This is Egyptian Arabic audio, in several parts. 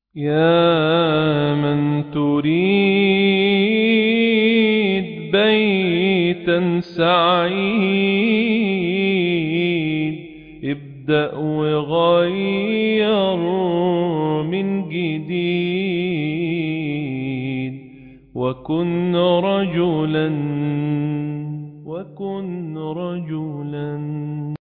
يا من تريد بيتا سعيد ابدأ وغير من جديد وكن رجلا وكن رجلا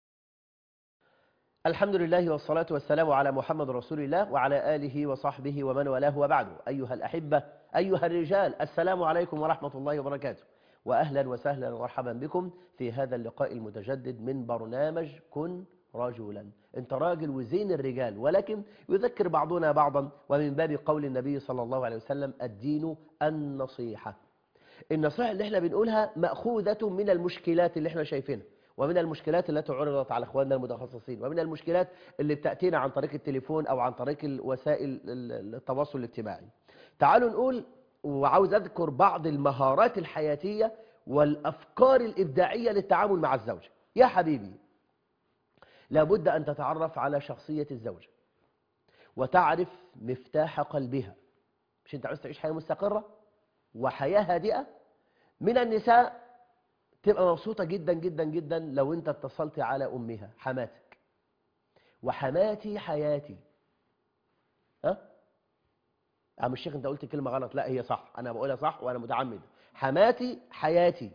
الحمد لله والصلاة والسلام على محمد رسول الله وعلى آله وصحبه ومن والاه وبعد أيها الأحبة أيها الرجال السلام عليكم ورحمة الله وبركاته وأهلا وسهلا ومرحبا بكم في هذا اللقاء المتجدد من برنامج كن رجلا انت راجل وزين الرجال ولكن يذكر بعضنا بعضا ومن باب قول النبي صلى الله عليه وسلم الدين النصيحة النصيحة اللي احنا بنقولها مأخوذة من المشكلات اللي احنا شايفينها ومن المشكلات التي عرضت على اخواننا المتخصصين ومن المشكلات اللي بتأتينا عن طريق التليفون او عن طريق وسائل التواصل الاجتماعي تعالوا نقول وعاوز اذكر بعض المهارات الحياتية والافكار الابداعية للتعامل مع الزوجة يا حبيبي لابد ان تتعرف على شخصية الزوجة وتعرف مفتاح قلبها مش انت عاوز تعيش حياة مستقرة وحياة هادئة من النساء تبقى مبسوطة جدا جدا جدا لو انت اتصلت على امها حماتك وحماتي حياتي ها عم الشيخ انت قلت كلمة غلط لا هي صح انا بقولها صح وانا متعمد حماتي حياتي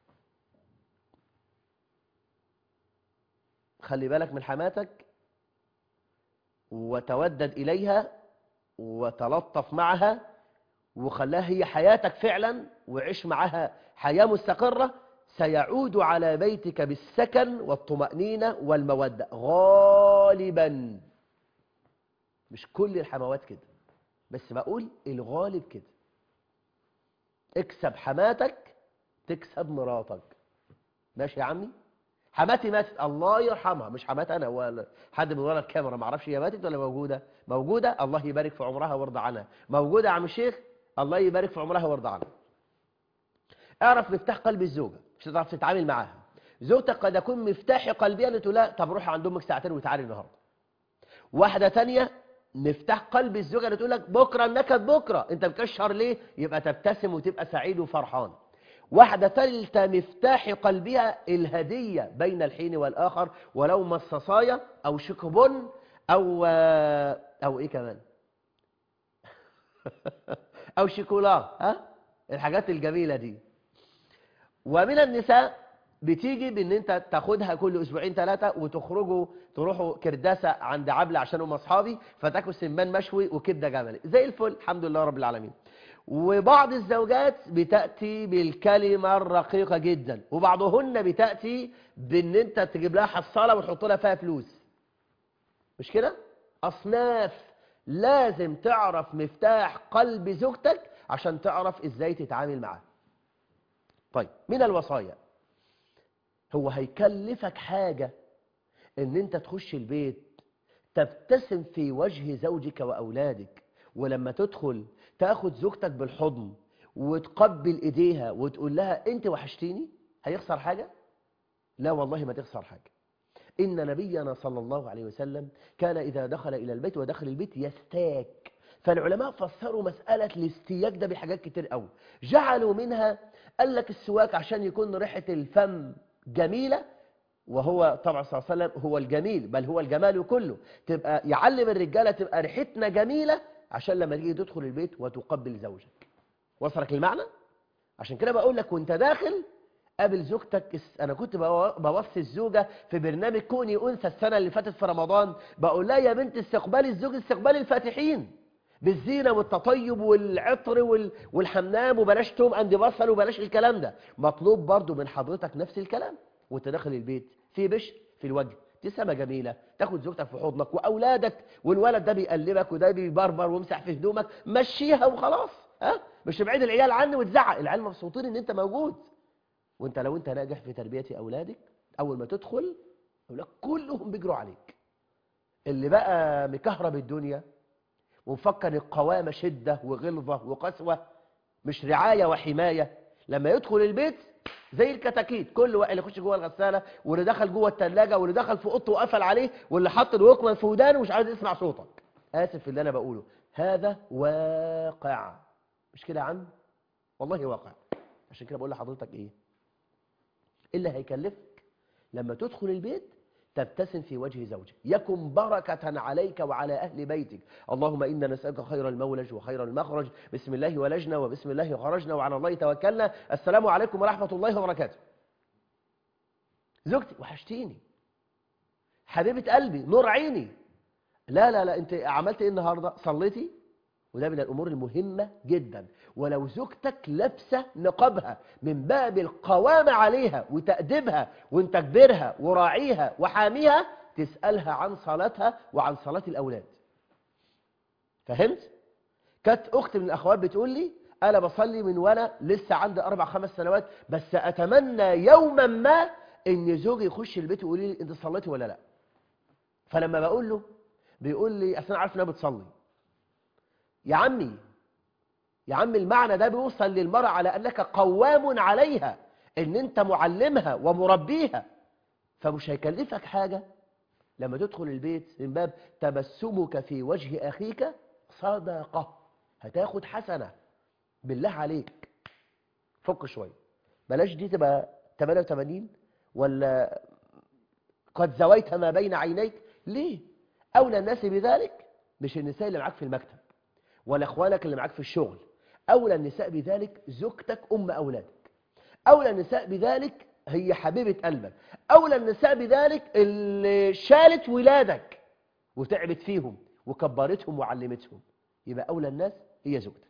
خلي بالك من حماتك وتودد اليها وتلطف معها وخلاها هي حياتك فعلا وعيش معها حياة مستقرة سيعود على بيتك بالسكن والطمأنينة والمودة غالبا مش كل الحموات كده بس بقول الغالب كده اكسب حماتك تكسب مراتك ماشي يا عمي حماتي ماتت الله يرحمها مش حمات انا ولا حد من ورا الكاميرا ما اعرفش هي ماتت ولا موجوده موجوده الله يبارك في عمرها ويرضى عنها موجوده يا عم الشيخ الله يبارك في عمرها ويرضى عنها اعرف مفتاح قلب الزوجه مش هتعرف تتعامل معاها زوجتك قد يكون مفتاح قلبها اللي تقول لا طب روحي عند امك ساعتين وتعالي النهارده واحده ثانيه مفتاح قلب الزوجه اللي تقول لك بكره النكد بكره انت مكشر ليه يبقى تبتسم وتبقى سعيد وفرحان واحده ثالثه مفتاح قلبها الهديه بين الحين والاخر ولو مصاصايه او شكبون او او ايه كمان او شيكولا ها الحاجات الجميله دي ومن النساء بتيجي بان انت تاخدها كل اسبوعين ثلاثه وتخرجوا تروحوا كرداسه عند عبله عشان هم اصحابي فتاكلوا سمان مشوي وكبده جملي زي الفل الحمد لله رب العالمين وبعض الزوجات بتاتي بالكلمه الرقيقه جدا وبعضهن بتاتي بان انت تجيب لها حصاله وتحط لها فيها فلوس مش كده اصناف لازم تعرف مفتاح قلب زوجتك عشان تعرف ازاي تتعامل معاها طيب من الوصايا هو هيكلفك حاجة ان انت تخش البيت تبتسم في وجه زوجك واولادك ولما تدخل تاخد زوجتك بالحضن وتقبل ايديها وتقول لها انت وحشتيني هيخسر حاجة لا والله ما تخسر حاجة إن نبينا صلى الله عليه وسلم كان إذا دخل إلى البيت ودخل البيت يستاك فالعلماء فسروا مسألة الاستياك ده بحاجات كتير قوي جعلوا منها قال لك السواك عشان يكون ريحة الفم جميلة وهو طبعا صلى الله عليه وسلم هو الجميل بل هو الجمال كله تبقى يعلم الرجالة تبقى ريحتنا جميلة عشان لما تيجي تدخل البيت وتقبل زوجك وصلك المعنى عشان كده بقول لك وانت داخل قابل زوجتك انا كنت بوصي الزوجه في برنامج كوني انثى السنه اللي فاتت في رمضان بقول لها يا بنت استقبال الزوج استقبال الفاتحين بالزينه والتطيب والعطر وال... والحمام وبلاش توم اند بصل وبلاش الكلام ده مطلوب برضو من حضرتك نفس الكلام وانت داخل البيت في بشر في الوجه ابتسامه جميله تاخد زوجتك في حضنك واولادك والولد ده بيقلبك وده بيبربر ويمسح في هدومك مشيها وخلاص ها مش تبعد العيال عني وتزعق العيال مبسوطين ان انت موجود وانت لو انت ناجح في تربية اولادك اول ما تدخل اولاد كلهم بيجروا عليك اللي بقى مكهرب الدنيا ومفكر القوامة شدة وغلظة وقسوة مش رعاية وحماية لما يدخل البيت زي الكتاكيت كل واحد اللي يخش جوه الغسالة واللي دخل جوه الثلاجة واللي دخل في اوضته وقفل عليه واللي حط الوكمان في ودانه ومش عايز يسمع صوتك اسف في اللي انا بقوله هذا واقع مش كده يا عم والله واقع عشان كده بقول لحضرتك ايه اللي هيكلفك لما تدخل البيت تبتسم في وجه زوجك يكن بركة عليك وعلى أهل بيتك اللهم إنا نسألك خير المولج وخير المخرج بسم الله ولجنا وبسم الله خرجنا وعلى الله توكلنا السلام عليكم ورحمة الله وبركاته زوجتي وحشتيني حبيبة قلبي نور عيني لا لا لا انت عملت ايه النهاردة صليتي وده من الأمور المهمة جدا ولو زوجتك لابسة نقابها من باب القوامة عليها وتأديبها وانت كبرها وراعيها وحاميها تسألها عن صلاتها وعن صلاة الأولاد فهمت؟ كانت أخت من الأخوات بتقول لي أنا بصلي من وأنا لسه عندي أربع خمس سنوات بس أتمنى يوما ما إن زوجي يخش البيت ويقول لي أنت صليتي ولا لا فلما بقول له بيقول لي أصل أنا عارف إنها بتصلي يا عمي يا عم المعنى ده بيوصل للمرأة على أنك قوام عليها إن أنت معلمها ومربيها فمش هيكلفك حاجة لما تدخل البيت من باب تبسمك في وجه أخيك صدقة هتاخد حسنة بالله عليك فك شوية بلاش دي تبقى 88 ولا قد زويت ما بين عينيك ليه أولى الناس بذلك مش النساء اللي معاك في المكتب ولا اخوانك اللي معاك في الشغل اولى النساء بذلك زوجتك ام اولادك اولى النساء بذلك هي حبيبه قلبك اولى النساء بذلك اللي شالت ولادك وتعبت فيهم وكبرتهم وعلمتهم يبقى اولى الناس هي زوجتك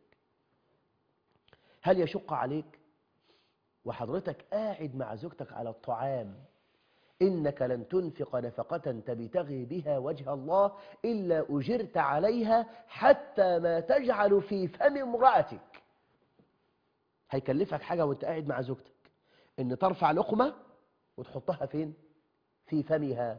هل يشق عليك وحضرتك قاعد مع زوجتك على الطعام إنك لن تنفق نفقة تبتغي بها وجه الله إلا أجرت عليها حتى ما تجعل في فم امرأتك هيكلفك حاجة وانت قاعد مع زوجتك إن ترفع لقمة وتحطها فين في فمها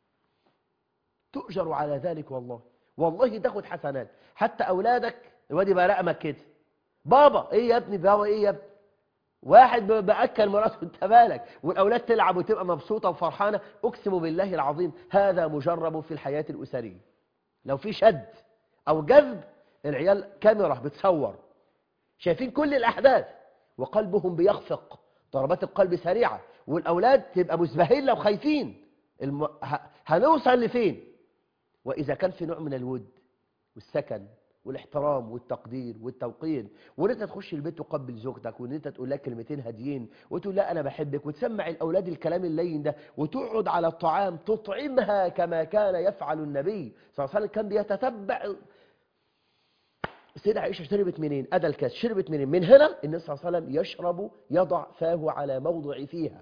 تؤجر على ذلك والله والله تاخد حسنات حتى أولادك الواد يبقى رقمك كده بابا إيه يا ابني بابا إيه يا ابني واحد بأكل مراته انت بالك والأولاد تلعب وتبقى مبسوطة وفرحانة أقسم بالله العظيم هذا مجرب في الحياة الأسرية لو في شد أو جذب العيال كاميرا بتصور شايفين كل الأحداث وقلبهم بيخفق ضربات القلب سريعة والأولاد تبقى مسبهلة وخايفين الم... ه... هنوصل لفين وإذا كان في نوع من الود والسكن والاحترام والتقدير والتوقير وان انت تخش البيت تقبل زوجتك وان انت تقول لها كلمتين هاديين وتقول لا انا بحبك وتسمع الاولاد الكلام اللين ده وتقعد على الطعام تطعمها كما كان يفعل النبي صلى الله عليه وسلم كان بيتتبع السيدة عائشة شربت منين أدى الكاس شربت منين من هنا النبي صلى الله عليه وسلم يشرب يضع فاه على موضع فيها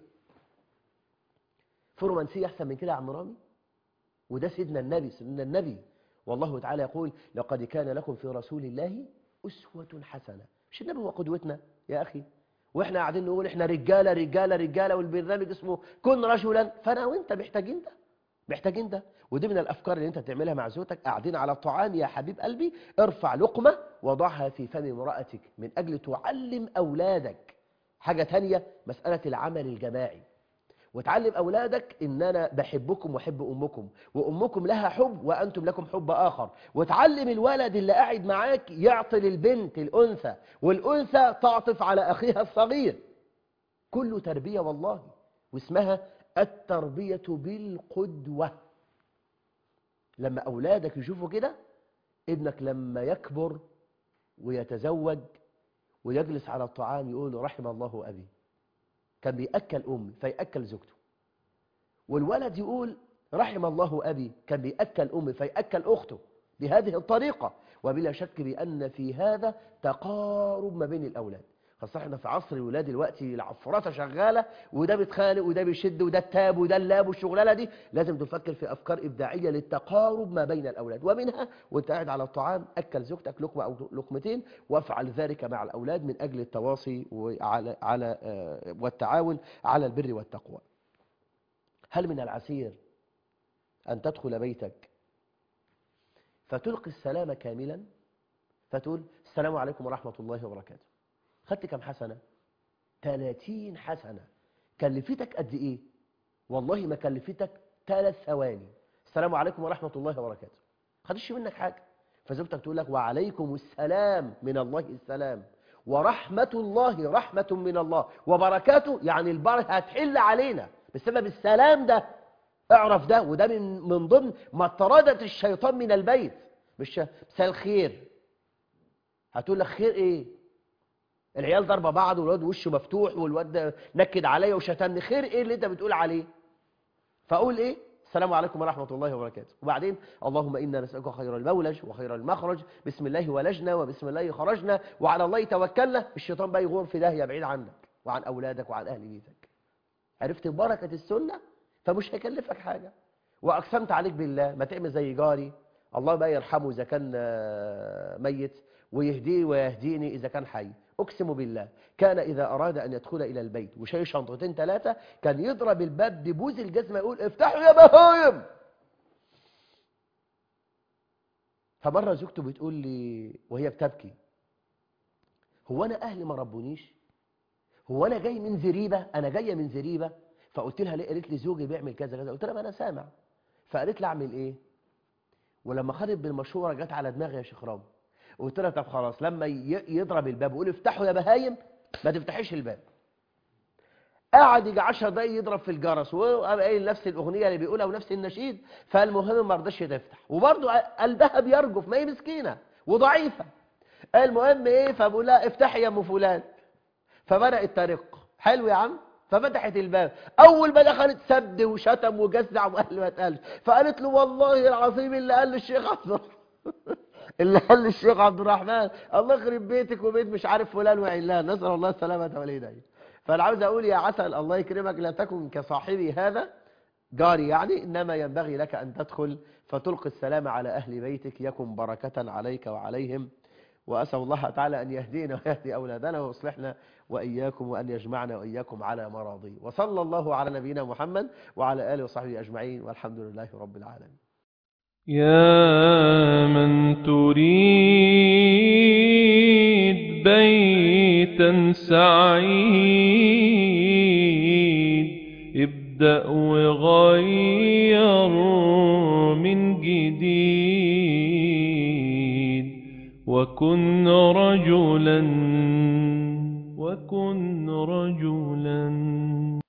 في رومانسية أحسن من كده يا عم رامي وده سيدنا النبي سيدنا النبي والله تعالى يقول لقد كان لكم في رسول الله أسوة حسنة مش النبي هو قدوتنا يا أخي وإحنا قاعدين نقول إحنا رجالة رجالة رجالة والبرنامج اسمه كن رجلا فأنا وإنت محتاجين ده محتاجين ده ودي من الأفكار اللي أنت تعملها مع زوجتك قاعدين على الطعام يا حبيب قلبي ارفع لقمة وضعها في فم امرأتك من أجل تعلم أولادك حاجة تانية مسألة العمل الجماعي وتعلم أولادك إن أنا بحبكم وحب أمكم وأمكم لها حب وأنتم لكم حب آخر وتعلم الولد اللي قاعد معاك يعطي للبنت الأنثى والأنثى تعطف على أخيها الصغير كله تربية والله واسمها التربية بالقدوة لما أولادك يشوفوا كده ابنك لما يكبر ويتزوج ويجلس على الطعام يقول رحم الله أبي كان بيأكل أمي فيأكل زوجته والولد يقول رحم الله أبي كان بيأكل أمي فيأكل أخته بهذه الطريقة وبلا شك بأن في هذا تقارب ما بين الأولاد خاصة احنا في عصر الولاد دلوقتي العفرطة شغالة وده بيتخانق وده بيشد وده التاب وده اللاب والشغلانة دي لازم تفكر في أفكار إبداعية للتقارب ما بين الأولاد ومنها وانت قاعد على الطعام أكل زوجتك لقمة أو لقمتين وافعل ذلك مع الأولاد من أجل التواصي وعلى على آه، والتعاون على البر والتقوى هل من العسير أن تدخل بيتك فتلقي السلام كاملا فتقول السلام عليكم ورحمة الله وبركاته خدت كم حسنة 30 حسنة كلفتك قد ايه والله ما كلفتك ثلاث ثواني السلام عليكم ورحمة الله وبركاته خدش منك حاجة فزوجتك تقول لك وعليكم السلام من الله السلام ورحمة الله رحمة من الله وبركاته يعني البركة هتحل علينا بسبب السلام ده اعرف ده وده من من ضمن ما طردت الشيطان من البيت مش مساء الخير هتقول لك خير ايه العيال ضربه بعض والواد وشه مفتوح والواد نكد عليا وشتمني خير ايه اللي انت بتقول عليه فاقول ايه السلام عليكم ورحمة الله وبركاته وبعدين اللهم إنا نسألك خير المولج وخير المخرج بسم الله ولجنا وبسم الله خرجنا وعلى الله توكلنا الشيطان بقى يغور في داهية بعيد عنك وعن أولادك وعن أهل بيتك عرفت بركة السنة فمش هيكلفك حاجة وأقسمت عليك بالله ما تعمل زي جاري الله بقى يرحمه إذا كان آه، ميت ويهديه ويهديني إذا كان حي أقسم بالله كان إذا أراد أن يدخل إلى البيت وشاي شنطتين ثلاثة كان يضرب الباب ببوز الجزمة يقول افتحوا يا بهايم فمرة زوجته بتقول لي وهي بتبكي هو أنا أهلي ما ربونيش هو أنا جاي من زريبة أنا جاية من زريبة فقلت لها ليه قالت لي زوجي بيعمل كذا كذا قلت لها ما أنا سامع فقالت لي أعمل إيه ولما خدت بالمشورة جت على دماغي يا شيخ رامي قلت لها طب خلاص لما ي- يضرب الباب ويقول افتحوا يا بهايم ما تفتحيش الباب قعد يجي 10 دقايق يضرب في الجرس وقام قايل نفس الاغنيه اللي بيقولها ونفس النشيد فالمهم ما رضاش تفتح وبرضه قلبها بيرجف ما هي مسكينه وضعيفه المهم ايه فبقول لها افتحي يا ام فلان فبدات ترق حلو يا عم ففتحت الباب اول ما دخلت سد وشتم وجزع وقال ما اتقالش فقالت له والله العظيم اللي قال للشيخ عبد الرحمن اللي قال للشيخ عبد الرحمن الله يخرب بيتك وبيت مش عارف فلان وعلان نسال الله السلامه والهدايه فانا عاوز اقول يا عسل الله يكرمك لا تكن كصاحبي هذا جاري يعني انما ينبغي لك ان تدخل فتلقي السلام على اهل بيتك يكن بركه عليك وعليهم واسال الله تعالى ان يهدينا ويهدي اولادنا ويصلحنا واياكم وان يجمعنا واياكم على مراضيه وصلى الله على نبينا محمد وعلى اله وصحبه اجمعين والحمد لله رب العالمين يا من تريد بيتا سعيد ابدأ وغير من جديد وكن رجلا وكن